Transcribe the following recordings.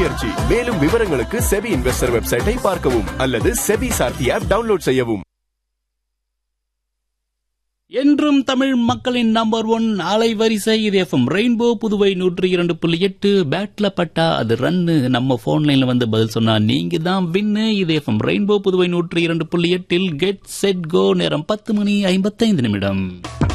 முயற்சி மேலும் விவரங்களுக்கு செபி இன்வெஸ்டர் வெப்சைட்டை பார்க்கவும் அல்லது செபி சார்த்தி ஆப் டவுன்லோட் செய்யவும் என்றும் தமிழ் மக்களின் நம்பர் ஒன் அலைவரிசை இது எஃப்எம் ரெயின்போ புதுவை நூற்றி இரண்டு புள்ளி எட்டு பேட்ல பட்டா அது ரன்னு நம்ம போன் லைன்ல வந்து பதில் சொன்னா நீங்க தான் வின்னு இது எஃப்எம் ரெயின்போ புதுவை நூற்றி இரண்டு புள்ளி எட்டில் கெட் செட் கோ நேரம் பத்து மணி ஐம்பத்தைந்து நிமிடம்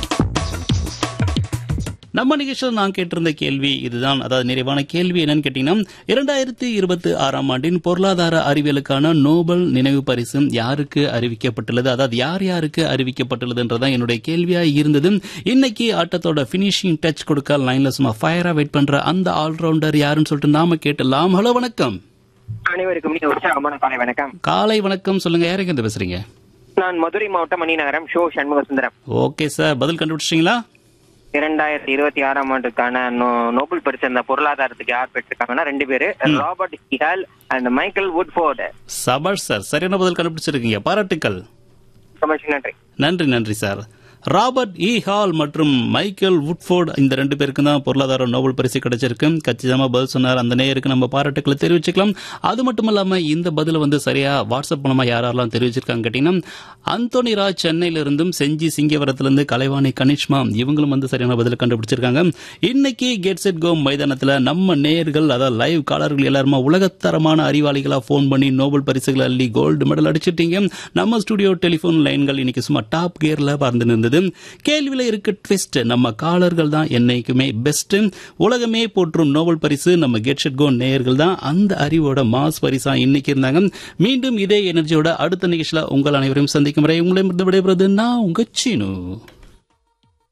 நம்ம நிகழ்ச்சியில் நான் கேட்டிருந்த கேள்வி இதுதான் அதாவது நிறைவான கேள்வி என்னன்னு கேட்டீங்கன்னா இரண்டாயிரத்தி இருபத்தி ஆறாம் ஆண்டின் பொருளாதார அறிவியலுக்கான நோபல் நினைவு பரிசு யாருக்கு அறிவிக்கப்பட்டுள்ளது அதாவது யார் யாருக்கு அறிவிக்கப்பட்டுள்ளதுன்றதான் என்னுடைய கேள்வியா இருந்தது இன்னைக்கு ஆட்டத்தோட பினிஷிங் டச் கொடுக்க லைன்ல சும்மா ஃபயரா வெயிட் பண்ற அந்த ஆல்ரவுண்டர் யாருன்னு சொல்லிட்டு நாம கேட்டலாம் ஹலோ வணக்கம் அனைவருக்கும் நீ உற்சாகமான காலை வணக்கம் காலை வணக்கம் சொல்லுங்க யாருங்க இருந்து பேசுறீங்க நான் மதுரை மாவட்டம் மணிநகரம் ஷோ சண்முக சுந்தரம் ஓகே சார் பதில் கண்டுபிடிச்சிங்களா இரண்டாயிரத்தி இருபத்தி ஆறாம் ஆண்டுக்கான நோ- நோபல் பரிசு அந்த பொருளாதாரத்துக்கு யார் பெற்றிருக்காங்கன்னா ரெண்டு பேரு Robert E Hall and Michael Woodford சபாஷ் சார் சரியான பதில் கண்டுபிடிச்சிருக்கீங்க பாராட்டுக்கள் ரொம்ப நன்றி நன்றி நன்றி சார் ராபர்ட் இ ஹால் மற்றும் மைக்கேல் வுட்ஃபோர்ட் இந்த ரெண்டு பேருக்கும் தான் பொருளாதார நோபல் பரிசு கிடைச்சிருக்கு கச்சிதமா பதில் சொன்னார் அந்த நேயருக்கு நம்ம பாராட்டுக்களை தெரிவிச்சுக்கலாம் அது மட்டும் இல்லாம இந்த பதில வந்து சரியா வாட்ஸ்அப் மூலமா யாரெல்லாம் தெரிவிச்சிருக்காங்க கேட்டீங்கன்னா அந்தோனி ராஜ் சென்னையில இருந்தும் செஞ்சி சிங்கவரத்திலிருந்து கலைவாணி கனிஷ்மா இவங்களும் வந்து சரியான பதில கண்டுபிடிச்சிருக்காங்க இன்னைக்கு கெட் செட் கோ மைதானத்துல நம்ம நேயர்கள் அதாவது லைவ் காலர்கள் எல்லாருமா உலகத்தரமான அறிவாளிகளா போன் பண்ணி நோபல் பரிசுகள் அள்ளி கோல்டு மெடல் அடிச்சிட்டீங்க நம்ம ஸ்டுடியோ டெலிபோன் லைன்கள் இன்னைக்கு சும்மா டாப் கியர்ல பறந்து இருந்தது கேள்வியில இருக்க ட்விஸ்ட் நம்ம காலர்கள் தான் என்னைக்குமே பெஸ்ட் உலகமே போற்றும் நோபல் பரிசு நம்ம கெட் செட் கோ நேயர்கள் தான் அந்த அறிவோட மாஸ் பரிசா இன்னைக்கு இருந்தாங்க மீண்டும் இதே எனர்ஜியோட அடுத்த நிகழ்ச்சியில உங்கள் அனைவரையும் சந்திக்கும் வரை உங்களை விடைபெறுவது நான் உங்க சீனு